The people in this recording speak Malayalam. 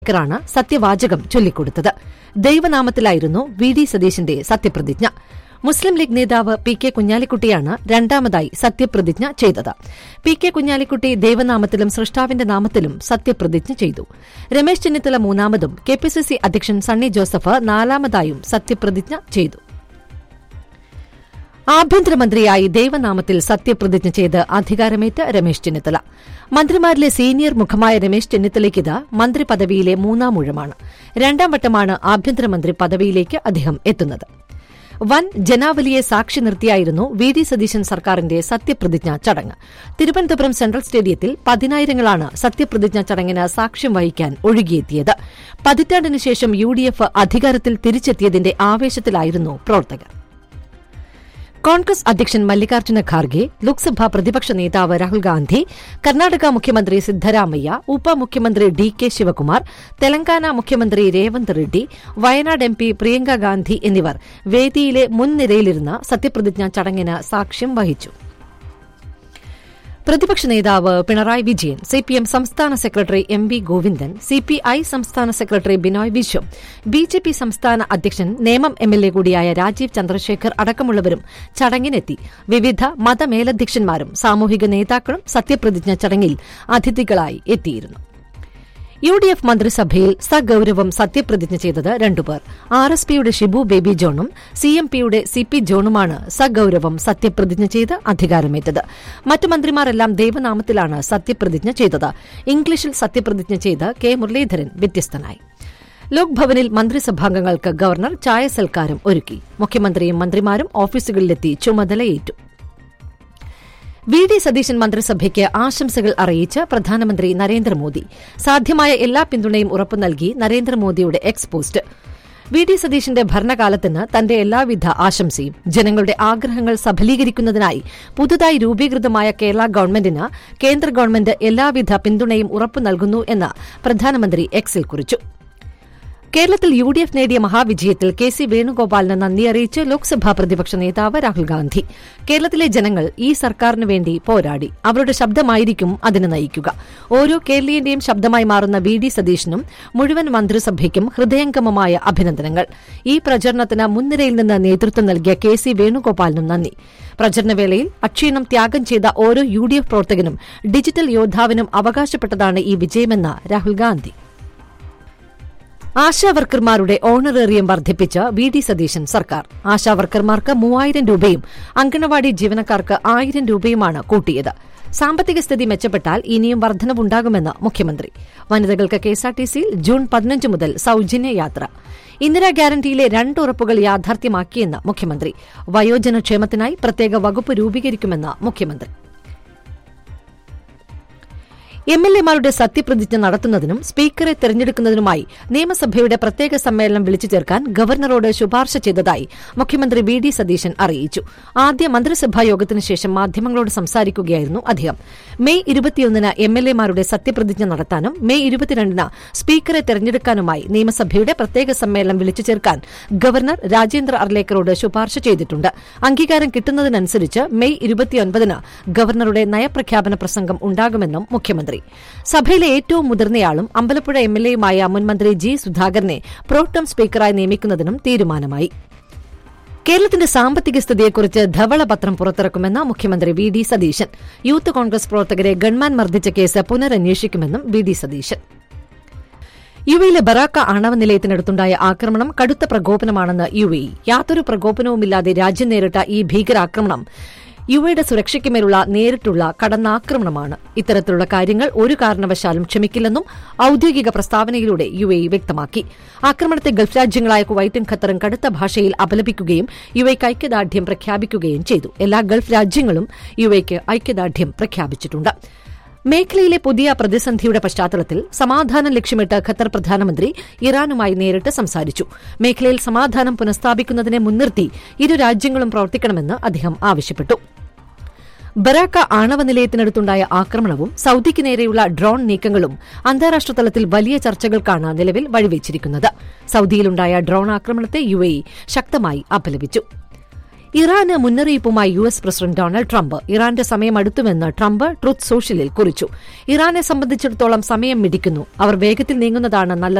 ാണ് സത്യവാചകം ചൊല്ലിക്കൊടുത്തത് ദൈവനാമത്തിലായിരുന്നു വി ഡി സതീശന്റെ സത്യപ്രതിജ്ഞ മുസ്ലിം ലീഗ് നേതാവ് പി കെ കുഞ്ഞാലിക്കുട്ടിയാണ് രണ്ടാമതായി സത്യപ്രതിജ്ഞ ചെയ്തത് പി കെ കുഞ്ഞാലിക്കുട്ടി ദൈവനാമത്തിലും സൃഷ്ടാവിന്റെ നാമത്തിലും സത്യപ്രതിജ്ഞ ചെയ്തു രമേശ് ചെന്നിത്തല മൂന്നാമതും കെ പി സി സി അധ്യക്ഷൻ സണ്ണി ജോസഫ് നാലാമതായും സത്യപ്രതിജ്ഞ ചെയ്തു ആഭ്യന്തരമന്ത്രിയായി ദൈവനാമത്തിൽ സത്യപ്രതിജ്ഞ ചെയ്ത് അധികാരമേറ്റ രമേശ് ചെന്നിത്തല മന്ത്രിമാരിലെ സീനിയർ മുഖമായ രമേശ് ചെന്നിത്തലയ്ക്കിത് മന്ത്രി പദവിയിലെ മൂന്നാം ഊഴമാണ് രണ്ടാം വട്ടമാണ് ആഭ്യന്തരമന്ത്രി പദവിയിലേക്ക് അദ്ദേഹം എത്തുന്നത് വൻ ജനാവലിയെ സാക്ഷി നിർത്തിയായിരുന്നു വി ഡി സതീശൻ സർക്കാരിന്റെ സത്യപ്രതിജ്ഞാ ചടങ്ങ് തിരുവനന്തപുരം സെൻട്രൽ സ്റ്റേഡിയത്തിൽ പതിനായിരങ്ങളാണ് സത്യപ്രതിജ്ഞാ ചടങ്ങിന് സാക്ഷ്യം വഹിക്കാൻ ഒഴുകിയെത്തിയത് പതിറ്റാണ്ടിനു ശേഷം യു ഡി എഫ് അധികാരത്തിൽ തിരിച്ചെത്തിയതിന്റെ ആവേശത്തിലായിരുന്നു പ്രവർത്തകർ കോൺഗ്രസ് അധ്യക്ഷൻ മല്ലികാർജ്ജുന ഖാർഗെ ലോക്സഭാ പ്രതിപക്ഷ നേതാവ് രാഹുൽ ഗാന്ധി കർണാടക മുഖ്യമന്ത്രി സിദ്ധരാമയ്യ ഉപമുഖ്യമന്ത്രി ഡി കെ ശിവകുമാർ തെലങ്കാന മുഖ്യമന്ത്രി രേവന്ത് റെഡ്ഡി വയനാട് എം പി പ്രിയങ്ക ഗാന്ധി എന്നിവർ വേദിയിലെ മുൻനിരയിലിരുന്ന് സത്യപ്രതിജ്ഞാ ചടങ്ങിന് സാക്ഷ്യം വഹിച്ചു പ്രതിപക്ഷ നേതാവ് പിണറായി വിജയൻ സിപിഎം സംസ്ഥാന secretary M V Govindan CPI സംസ്ഥാന സെക്രട്ടറി ബിനോയ് വിശ്വം ബിജെപി സംസ്ഥാന അധ്യക്ഷൻ നേമം എംഎൽഎ കൂടിയായ രാജീവ് ചന്ദ്രശേഖർ അടക്കമുള്ളവരും ചടങ്ങിനെത്തി വിവിധ മതമേലധ്യക്ഷന്മാരും സാമൂഹിക നേതാക്കളും സത്യപ്രതിജ്ഞ ചടങ്ങിൽ അതിഥികളായി എത്തിയിരുന്നു യു ഡി എഫ് മന്ത്രിസഭയിൽ സഗൌരവം സത്യപ്രതിജ്ഞ ചെയ്തത് രണ്ടുപേർ ആർ എസ് പിയുടെ ഷിബു ബേബി ജോണും സി എം പിയുടെ സി പി ജോണുമാണ് സഗൌരവം സത്യപ്രതിജ്ഞ ചെയ്ത് അധികാരമേറ്റത് മറ്റു മന്ത്രിമാരെല്ലാം ദൈവനാമത്തിലാണ് സത്യപ്രതിജ്ഞ ചെയ്തത് ഇംഗ്ലീഷിൽ സത്യപ്രതിജ്ഞ ചെയ്ത് കെ മുരളീധരൻ വ്യത്യസ്തനായി ലോക്ഭവനിൽ മന്ത്രിസഭാംഗങ്ങൾക്ക് ഗവർണർ ചായ സൽക്കാരം ഒരുക്കി മുഖ്യമന്ത്രിയും മന്ത്രിമാരും ഓഫീസുകളിലെത്തി ചുമതലയേറ്റു വി ഡി സതീശൻ മന്ത്രിസഭയ്ക്ക് ആശംസകൾ അറിയിച്ച് പ്രധാനമന്ത്രി നരേന്ദ്രമോദി സാധ്യമായ എല്ലാ പിന്തുണയും ഉറപ്പു നൽകി നരേന്ദ്രമോദിയുടെ എക്സ് പോസ്റ്റ് വി ഡി സതീശന്റെ ഭരണകാലത്തിന് തന്റെ എല്ലാവിധ ആശംസയും ജനങ്ങളുടെ ആഗ്രഹങ്ങൾ സഫലീകരിക്കുന്നതിനായി പുതുതായി രൂപീകൃതമായ കേരള ഗവൺമെന്റിന് കേന്ദ്ര ഗവൺമെന്റ് എല്ലാവിധ പിന്തുണയും ഉറപ്പു നൽകുന്നു എന്ന് പ്രധാനമന്ത്രി എക്സിൽ കുറിച്ചു കേരളത്തിൽ യു ഡി എഫ് നേടിയ മഹാവിജയത്തിൽ കെ സി വേണുഗോപാലിന് നന്ദി അറിയിച്ച് ലോക്സഭാ പ്രതിപക്ഷ നേതാവ് രാഹുൽ ഗാന്ധി കേരളത്തിലെ ജനങ്ങൾ ഈ സർക്കാരിന് വേണ്ടി പോരാടി അവരുടെ ശബ്ദമായിരിക്കും അതിന് നയിക്കുക ഓരോ കേരളീയന്റെയും ശബ്ദമായി മാറുന്ന വി ഡി സതീശനും മുഴുവൻ മന്ത്രിസഭയ്ക്കും ഹൃദയംഗമമായ അഭിനന്ദനങ്ങൾ ഈ പ്രചരണത്തിന് മുൻനിരയിൽ നിന്ന് നേതൃത്വം നൽകിയ കെ സി വേണുഗോപാലിനും നന്ദി പ്രചരണവേളയിൽ അക്ഷീണം ത്യാഗം ചെയ്ത ഓരോ യു ഡി എഫ് പ്രവർത്തകനും ഡിജിറ്റൽ യോദ്ധാവിനും അവകാശപ്പെട്ടതാണ് ഈ വിജയമെന്ന് രാഹുൽ ഗാന്ധി ആശാവർക്കർമാരുടെ ഓണറേറിയം വർദ്ധിപ്പിച്ച വി ഡി സതീശൻ സർക്കാർ ആശാവർക്കർമാർക്ക് മൂവായിരം രൂപയും അങ്കണവാടി ജീവനക്കാർക്ക് ആയിരം രൂപയുമാണ് കൂട്ടിയത് സാമ്പത്തിക സ്ഥിതി മെച്ചപ്പെട്ടാൽ ഇനിയും വർധനവുണ്ടാകുമെന്ന് മുഖ്യമന്ത്രി വനിതകൾക്ക് കെഎസ്ആർടിസിയിൽ ജൂൺ പതിനഞ്ച് മുതൽ സൌജന്യ യാത്ര ഇന്ദിരാ ഗ്യാരണ്ടിയിലെ രണ്ട് ഉറപ്പുകൾ യാഥാർത്ഥ്യമാക്കിയെന്ന് മുഖ്യമന്ത്രി വയോജനക്ഷേമത്തിനായി പ്രത്യേക വകുപ്പ് രൂപീകരിക്കുമെന്ന് മുഖ്യമന്ത്രി എം എൽ എമാരുടെ സത്യപ്രതിജ്ഞ നടത്തുന്നതിനും സ്പീക്കറെ തെരഞ്ഞെടുക്കുന്നതിനുമായി നിയമസഭയുടെ പ്രത്യേക സമ്മേളനം വിളിച്ചു ചേർക്കാൻ ഗവർണറോട് ശുപാർശ ചെയ്തതായി മുഖ്യമന്ത്രി വി ഡി സതീശൻ അറിയിച്ചു ആദ്യ മന്ത്രിസഭാ യോഗത്തിന് ശേഷം മാധ്യമങ്ങളോട് സംസാരിക്കുകയായിരുന്നു അദ്ദേഹം മെയ് ഇരുപത്തിയൊന്നിന് എം എൽ എമാരുടെ സത്യപ്രതിജ്ഞ നടത്താനും മെയ് ഇരുപത്തിരണ്ടിന് സ്പീക്കറെ തെരഞ്ഞെടുക്കാനുമായി നിയമസഭയുടെ പ്രത്യേക സമ്മേളനം വിളിച്ചു ചേർക്കാൻ ഗവർണർ രാജേന്ദ്ര അർലേക്കറോട് ശുപാർശ ചെയ്തിട്ടുണ്ട് അംഗീകാരം കിട്ടുന്നതിനനുസരിച്ച് മെയ് ഇരുപത്തിയൊൻപതിന് ഗവർണറുടെ നയപ്രഖ്യാപന പ്രസംഗം ഉണ്ടാകുമെന്നും മുഖ്യമന്ത്രി സഭയിലെ ഏറ്റവും മുതിർന്നയാളും അമ്പലപ്പുഴ എം എൽ എയുമായ മുൻമന്ത്രി ജി സുധാകരനെ പ്രോട്ടം സ്പീക്കറായി നിയമിക്കുന്നതിനും തീരുമാനമായി കേരളത്തിന്റെ സാമ്പത്തിക സ്ഥിതിയെക്കുറിച്ച് ധവളപത്രം പുറത്തിറക്കുമെന്ന് മുഖ്യമന്ത്രി V D Satheesan youth Congress പ്രവർത്തകരെ ഗൺമാൻ മർദ്ദിച്ച കേസ് പുനരന്വേഷിക്കുമെന്നും വി ഡി സതീശൻ യുഎയിലെ ബറാക്ക ആണവ നിലയത്തിനടുത്തുണ്ടായ ആക്രമണം കടുത്ത പ്രകോപനമാണെന്ന് യു എ യാതൊരു പ്രകോപനവുമില്ലാതെ രാജ്യം നേരിട്ട ഈ ഭീകരാക്രമണം യുഎയുടെ സുരക്ഷയ്ക്കുമേലുള്ള നേരിട്ടുള്ള കടന്നാക്രമണമാണ് ഇത്തരത്തിലുള്ള കാര്യങ്ങൾ ഒരു കാരണവശാലും ക്ഷമിക്കില്ലെന്നും ഔദ്യോഗിക പ്രസ്താവനയിലൂടെ യു എ വ്യക്തമാക്കി ആക്രമണത്തെ ഗൾഫ് രാജ്യങ്ങളായ കുവൈറ്റും ഖത്തറും കടുത്ത ഭാഷയിൽ അപലപിക്കുകയും യു എക്ക് ഐക്യദാർഢ്യം പ്രഖ്യാപിക്കുകയും ചെയ്തു എല്ലാ ഗൾഫ് രാജ്യങ്ങളും യു എക്ക് ഐക്യദാർഢ്യം പ്രഖ്യാപിച്ചിട്ടുണ്ട് മേഖലയിലെ പുതിയ പ്രതിസന്ധിയുടെ പശ്ചാത്തലത്തിൽ സമാധാനം ലക്ഷ്യമിട്ട് ഖത്തർ പ്രധാനമന്ത്രി ഇറാനുമായി നേരിട്ട് സംസാരിച്ചു മേഖലയിൽ സമാധാനം പുനഃസ്ഥാപിക്കുന്നതിനെ മുൻനിർത്തി ഇരു രാജ്യങ്ങളും പ്രവർത്തിക്കണമെന്ന് അദ്ദേഹം ആവശ്യപ്പെട്ടു ബറാക്ക ആണവ നിലയത്തിനടുത്തുണ്ടായ ആക്രമണവും സൌദിക്ക് നേരെയുള്ള ഡ്രോൺ നീക്കങ്ങളും അന്താരാഷ്ട്ര തലത്തിൽ വലിയ ചർച്ചകൾക്കാണ് നിലവിൽ വഴിവെച്ചിരിക്കുന്നത് സൌദിയിലുണ്ടായ ഡ്രോൺ ആക്രമണത്തെ യു ശക്തമായി അപലപിച്ചു ഇറാന് മുന്നറിയിപ്പുമായി U S president Donald Trump ഇറാന്റെ സമയം അടുത്തുവെന്ന് ട്രംപ് ട്രുത്ത് സോഷ്യലിൽ കുറിച്ചു ഇറാനെ സംബന്ധിച്ചിടത്തോളം സമയം മിടിക്കുന്നു അവർ വേഗത്തിൽ നീങ്ങുന്നതാണ് നല്ല